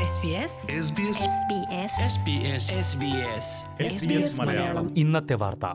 SBS SBS SBS SBS SBS SBS Malayalam ഇന്നത്തെ വാർത്ത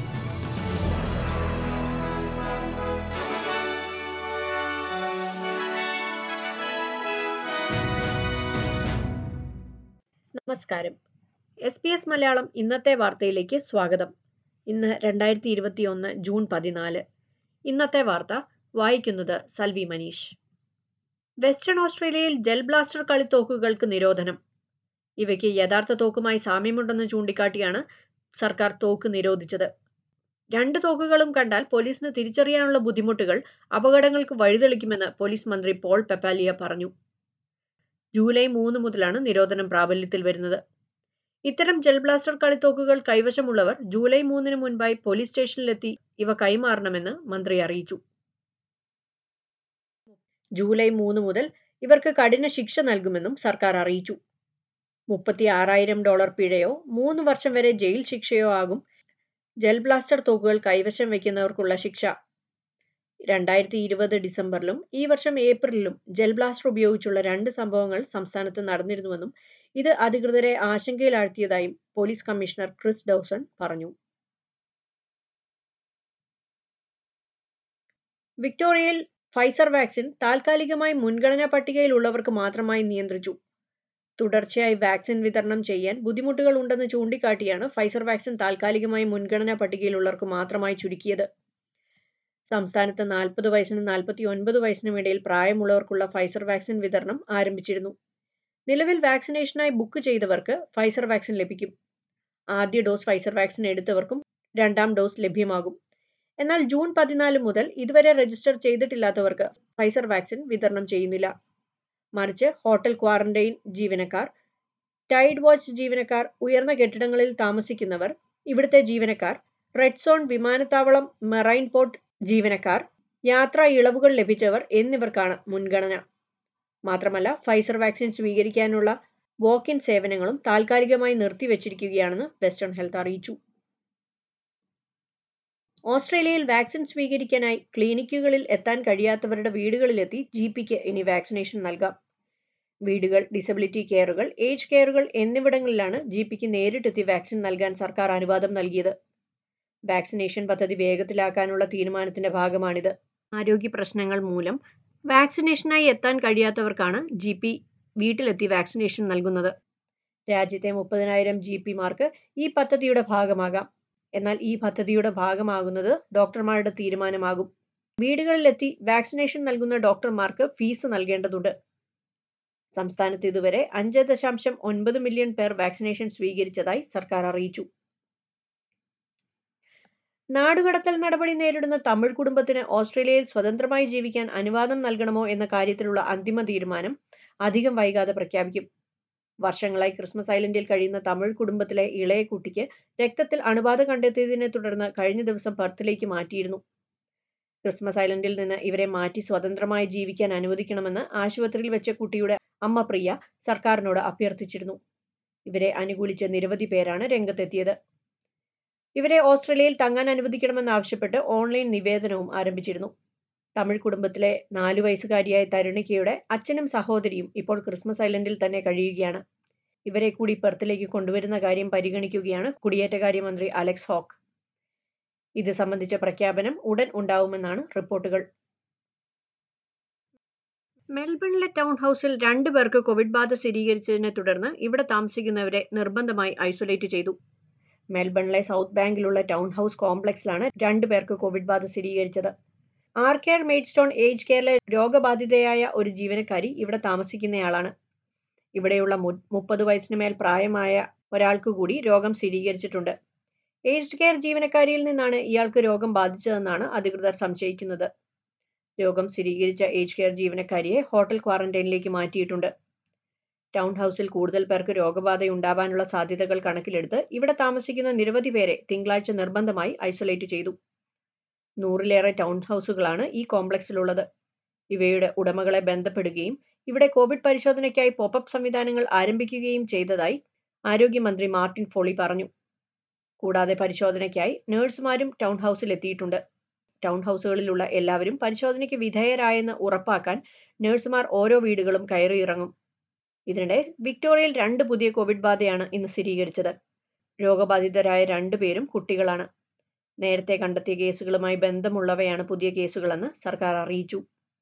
നമസ്കാരം എസ് പി എസ് മലയാളം ഇന്നത്തെ വാർത്തയിലേക്ക് സ്വാഗതം ഇന്ന് രണ്ടായിരത്തി ഇരുപത്തി ഒന്ന് ജൂൺ പതിനാല് ഇന്നത്തെ വാർത്ത വായിക്കുന്നത് സൽവി മനീഷ് വെസ്റ്റേൺ ഓസ്ട്രേലിയയിൽ ജെൽ ബ്ലാസ്റ്റർ കളിത്തോക്കുകൾക്ക് നിരോധനം ഇവയ്ക്ക് യഥാർത്ഥ തോക്കുമായി സാമ്യമുണ്ടെന്ന് ചൂണ്ടിക്കാട്ടിയാണ് സർക്കാർ തോക്ക് നിരോധിച്ചത് രണ്ട് തോക്കുകളും കണ്ടാൽ പോലീസിന് തിരിച്ചറിയാനുള്ള ബുദ്ധിമുട്ടുകൾ അപകടങ്ങൾക്ക് വഴിതെളിക്കുമെന്ന് പോലീസ് മന്ത്രി പോൾ പെപ്പാലിയ പറഞ്ഞു ജൂലൈ മൂന്ന് മുതലാണ് നിരോധനം പ്രാബല്യത്തിൽ വരുന്നത് ഇത്തരം ജെൽ ബ്ലാസ്റ്റർ കളിത്തോക്കുകൾ കൈവശമുള്ളവർ ജൂലൈ മൂന്നിന് മുൻപായി പോലീസ് സ്റ്റേഷനിലെത്തി ഇവ കൈമാറണമെന്ന് മന്ത്രി അറിയിച്ചു ജൂലൈ മൂന്ന് മുതൽ ഇവർക്ക് കഠിന ശിക്ഷ നൽകുമെന്നും സർക്കാർ അറിയിച്ചു മുപ്പത്തി ആറായിരം ഡോളർ പിഴയോ മൂന്ന് വർഷം വരെ ജയിൽ ശിക്ഷയോ ആകും ജെൽ ബ്ലാസ്റ്റർ തോക്കുകൾ കൈവശം വയ്ക്കുന്നവർക്കുള്ള ശിക്ഷ രണ്ടായിരത്തി ഇരുപത് ഡിസംബറിലും ഈ വർഷം ഏപ്രിലിലും ജെൽ ബ്ലാസ്റ്റർ ഉപയോഗിച്ചുള്ള രണ്ട് സംഭവങ്ങൾ സംസ്ഥാനത്ത് നടന്നിരുന്നുവെന്നും ഇത് അധികൃതരെ ആശങ്കയിലാഴ്ത്തിയതായും പോലീസ് കമ്മീഷണർ ക്രിസ് ഡൌസൺ പറഞ്ഞു വിക്ടോറിയയിൽ ഫൈസർ വാക്സിൻ താൽക്കാലികമായി മുൻഗണനാ പട്ടികയിലുള്ളവർക്ക് മാത്രമായി നിയന്ത്രിച്ചു തുടർച്ചയായി വാക്സിൻ വിതരണം ചെയ്യാൻ ബുദ്ധിമുട്ടുകൾ ഉണ്ടെന്ന് ചൂണ്ടിക്കാട്ടിയാണ് ഫൈസർ വാക്സിൻ താൽക്കാലികമായി മുൻഗണനാ പട്ടികയിലുള്ളവർക്ക് മാത്രമായി ചുരുക്കിയത് സംസ്ഥാനത്ത് നാൽപ്പത് വയസ്സിനും നാൽപ്പത്തി ഒൻപത് വയസ്സിനും ഇടയിൽ പ്രായമുള്ളവർക്കുള്ള ഫൈസർ വാക്സിൻ വിതരണം ആരംഭിച്ചിരുന്നു നിലവിൽ വാക്സിനേഷനായി ബുക്ക് ചെയ്തവർക്ക് ഫൈസർ വാക്സിൻ ലഭിക്കും ആദ്യ ഡോസ് ഫൈസർ വാക്സിൻ എടുത്തവർക്കും രണ്ടാം ഡോസ് ലഭ്യമാകും എന്നാൽ ജൂൺ പതിനാല് മുതൽ ഇതുവരെ രജിസ്റ്റർ ചെയ്തിട്ടില്ലാത്തവർക്ക് ഫൈസർ വാക്സിൻ വിതരണം ചെയ്യുന്നില്ല മറിച്ച് ഹോട്ടൽ ക്വാറന്റൈൻ ജീവനക്കാർ ടൈഡ് വാച്ച് ജീവനക്കാർ ഉയർന്ന കെട്ടിടങ്ങളിൽ താമസിക്കുന്നവർ ഇവിടുത്തെ ജീവനക്കാർ റെഡ് സോൺ വിമാനത്താവളം മെറൈൻ പോർട്ട് ജീവനക്കാർ യാത്രാ ഇളവുകൾ ലഭിച്ചവർ എന്നിവർക്കാണ് മുൻഗണന മാത്രമല്ല ഫൈസർ വാക്സിൻ സ്വീകരിക്കാനുള്ള വോക്ക് ഇൻ സേവനങ്ങളും താൽക്കാലികമായി നിർത്തിവച്ചിരിക്കുകയാണെന്ന് വെസ്റ്റേൺ ഹെൽത്ത് അറിയിച്ചു ഓസ്ട്രേലിയയിൽ വാക്സിൻ സ്വീകരിക്കാനായി ക്ലിനിക്കുകളിൽ എത്താൻ കഴിയാത്തവരുടെ വീടുകളിലെത്തി ജി പിക്ക് ഇനി വാക്സിനേഷൻ നൽകാം വീടുകൾ ഡിസബിലിറ്റി കെയറുകൾ ഏജ് കെയറുകൾ എന്നിവിടങ്ങളിലാണ് ജി പിക്ക് നേരിട്ടെത്തി വാക്സിൻ നൽകാൻ സർക്കാർ അനുവാദം നൽകിയത് വാക്സിനേഷൻ പദ്ധതി വേഗത്തിലാക്കാനുള്ള തീരുമാനത്തിന്റെ ഭാഗമാണിത് ആരോഗ്യ പ്രശ്നങ്ങൾ മൂലം വാക്സിനേഷനായി എത്താൻ കഴിയാത്തവർക്കാണ് ജി പി വീട്ടിലെത്തി വാക്സിനേഷൻ നൽകുന്നത് രാജ്യത്തെ മുപ്പതിനായിരം ജി പിമാർക്ക് ഈ പദ്ധതിയുടെ ഭാഗമാകാം എന്നാൽ ഈ പദ്ധതിയുടെ ഭാഗമാകുന്നത് ഡോക്ടർമാരുടെ തീരുമാനമാകും വീടുകളിലെത്തി വാക്സിനേഷൻ നൽകുന്ന ഡോക്ടർമാർക്ക് ഫീസ് നൽകേണ്ടതുണ്ട് സംസ്ഥാനത്ത് ഇതുവരെ അഞ്ച് ദശാംശം ഒൻപത് മില്യൺ പേർ വാക്സിനേഷൻ സ്വീകരിച്ചതായി സർക്കാർ അറിയിച്ചു നാടുകടത്തൽ നടപടി നേരിടുന്ന തമിഴ് കുടുംബത്തിന് ഓസ്ട്രേലിയയിൽ സ്വതന്ത്രമായി ജീവിക്കാൻ അനുവാദം നൽകണമോ എന്ന കാര്യത്തിലുള്ള അന്തിമ തീരുമാനം അധികം വൈകാതെ പ്രഖ്യാപിക്കും വർഷങ്ങളായി ക്രിസ്മസ് ഐലൻഡിൽ കഴിയുന്ന തമിഴ് കുടുംബത്തിലെ ഇളയ കുട്ടിക്ക് രക്തത്തിൽ അണുബാധ കണ്ടെത്തിയതിനെ തുടർന്ന് കഴിഞ്ഞ ദിവസം പെർത്തിലേക്ക് മാറ്റിയിരുന്നു ക്രിസ്മസ് ഐലൻഡിൽ നിന്ന് ഇവരെ മാറ്റി സ്വതന്ത്രമായി ജീവിക്കാൻ അനുവദിക്കണമെന്ന് ആശുപത്രിയിൽ വെച്ച കുട്ടിയുടെ അമ്മ പ്രിയ സർക്കാരിനോട് അഭ്യർത്ഥിച്ചിരുന്നു ഇവരെ അനുകൂലിച്ച് നിരവധി പേരാണ് രംഗത്തെത്തിയത് ഇവരെ ഓസ്ട്രേലിയയിൽ തങ്ങാൻ അനുവദിക്കണമെന്നാവശ്യപ്പെട്ട് ഓൺലൈൻ നിവേദനവും ആരംഭിച്ചിരുന്നു തമിഴ് കുടുംബത്തിലെ നാലു വയസ്സുകാരിയായ തരുണിക്കയുടെ അച്ഛനും സഹോദരിയും ഇപ്പോൾ ക്രിസ്മസ് ഐലൻഡിൽ തന്നെ കഴിയുകയാണ് ഇവരെ കൂടി പെർത്തിലേക്ക് കൊണ്ടുവരുന്ന കാര്യം പരിഗണിക്കുകയാണ് കുടിയേറ്റകാര്യമന്ത്രി അലക്സ് ഹോക്ക് ഇത് സംബന്ധിച്ച പ്രഖ്യാപനം ഉടൻ ഉണ്ടാവുമെന്നാണ് റിപ്പോർട്ടുകൾ മെൽബണിലെ ടൗൺ ഹൗസിൽ രണ്ടു പേർക്ക് കോവിഡ് ബാധ സ്ഥിരീകരിച്ചതിനെ തുടർന്ന് ഇവിടെ താമസിക്കുന്നവരെ നിർബന്ധമായി ഐസൊലേറ്റ് ചെയ്തു മെൽബണിലെ സൗത്ത് ബാങ്കിലുള്ള ടൗൺ ഹൗസ് കോംപ്ലക്സിലാണ് രണ്ടു പേർക്ക് കോവിഡ് ബാധ സ്ഥിരീകരിച്ചത് ആർ കെയർ മെയ്ഡ്സ്റ്റോൺ ഏജ് കെയറിലെ രോഗബാധിതയായ ഒരു ജീവനക്കാരി ഇവിടെ താമസിക്കുന്നയാളാണ് ഇവിടെയുള്ള മുപ്പത് വയസ്സിന് മേൽ പ്രായമായ ഒരാൾക്ക് കൂടി രോഗം സ്ഥിരീകരിച്ചിട്ടുണ്ട് ഏജ്ഡ് കെയർ ജീവനക്കാരിയിൽ നിന്നാണ് ഇയാൾക്ക് രോഗം ബാധിച്ചതെന്നാണ് അധികൃതർ സംശയിക്കുന്നത് രോഗം സ്ഥിരീകരിച്ച ഏജ് കെയർ ജീവനക്കാരിയെ ഹോട്ടൽ ക്വാറന്റൈനിലേക്ക് മാറ്റിയിട്ടുണ്ട് ടൗൺ ഹൗസിൽ കൂടുതൽ പേർക്ക് രോഗബാധയുണ്ടാവാനുള്ള സാധ്യതകൾ കണക്കിലെടുത്ത് ഇവിടെ താമസിക്കുന്ന നിരവധി പേരെ തിങ്കളാഴ്ച നിർബന്ധമായി ഐസൊലേറ്റ് ചെയ്തു നൂറിലേറെ ടൗൺ ഹൗസുകളാണ് ഈ കോംപ്ലക്സിലുള്ളത് ഇവയുടെ ഉടമകളെ ബന്ധപ്പെടുകയും ഇവിടെ കോവിഡ് പരിശോധനയ്ക്കായി പോപ്പപ്പ് സംവിധാനങ്ങൾ ആരംഭിക്കുകയും ചെയ്തതായി ആരോഗ്യമന്ത്രി മാർട്ടിൻ ഫോളി പറഞ്ഞു കൂടാതെ പരിശോധനയ്ക്കായി നഴ്സുമാരും ടൗൺ ഹൗസിൽ എത്തിയിട്ടുണ്ട് ടൗൺ ഹൗസുകളിലുള്ള എല്ലാവരും പരിശോധനയ്ക്ക് വിധേയരായെന്ന് ഉറപ്പാക്കാൻ നഴ്സുമാർ ഓരോ വീടുകളും കയറിയിറങ്ങും ഇതിനിടെ വിക്ടോറിയയിൽ രണ്ട് പുതിയ കോവിഡ് ബാധയാണ് ഇന്ന് സ്ഥിരീകരിച്ചത് രോഗബാധിതരായ രണ്ടുപേരും കുട്ടികളാണ് നേരത്തെ കണ്ടെത്തിയ കേസുകളുമായി ബന്ധമുള്ളവയാണ് പുതിയ കേസുകളെന്ന് സർക്കാർ അറിയിച്ചു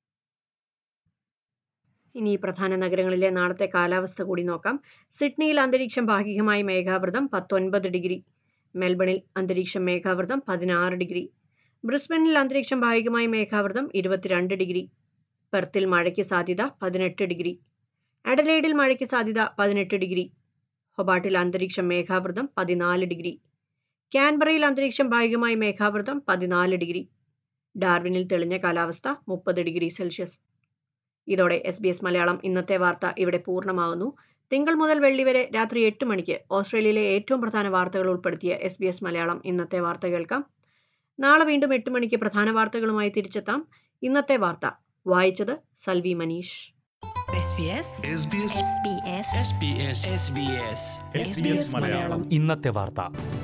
ഇനി പ്രധാന നഗരങ്ങളിലെ നാളത്തെ കാലാവസ്ഥ കൂടി നോക്കാം സിഡ്നിയിൽ അന്തരീക്ഷം ഭാഗികമായി മേഘാവൃതം പത്തൊൻപത് ഡിഗ്രി മെൽബണിൽ അന്തരീക്ഷം മേഘാവൃതം പതിനാറ് ഡിഗ്രി ബ്രിസ്ബനിൽ അന്തരീക്ഷം ഭാഗികമായി മേഘാവൃതം ഇരുപത്തിരണ്ട് ഡിഗ്രി പെർത്തിൽ മഴയ്ക്ക് സാധ്യത പതിനെട്ട് ഡിഗ്രി അഡലേഡിൽ മഴയ്ക്ക് സാധ്യത പതിനെട്ട് ഡിഗ്രി ഹൊബാട്ടിൽ അന്തരീക്ഷം മേഘാവൃതം പതിനാല് ഡിഗ്രി ക്യാൻബറയിൽ അന്തരീക്ഷം ഭാഗികമായി മേഘാവൃതം പതിനാല് ഡിഗ്രി ഡാർവിനിൽ തെളിഞ്ഞ കാലാവസ്ഥ മുപ്പത് ഡിഗ്രി സെൽഷ്യസ് ഇതോടെ എസ് ബി എസ് മലയാളം ഇന്നത്തെ വാർത്ത ഇവിടെ പൂർണ്ണമാകുന്നു തിങ്കൾ മുതൽ വെള്ളി വരെ രാത്രി എട്ട് മണിക്ക് ഓസ്ട്രേലിയയിലെ ഏറ്റവും പ്രധാന വാർത്തകൾ ഉൾപ്പെടുത്തിയ എസ് ബി എസ് മലയാളം ഇന്നത്തെ വാർത്ത കേൾക്കാം നാളെ വീണ്ടും എട്ട് മണിക്ക് പ്രധാന വാർത്തകളുമായി തിരിച്ചെത്താം ഇന്നത്തെ വാർത്ത വായിച്ചത് Salvi Manish SBS SBS SBS SBS SBS SBS Malayalam ഇന്നത്തെ വാർത്ത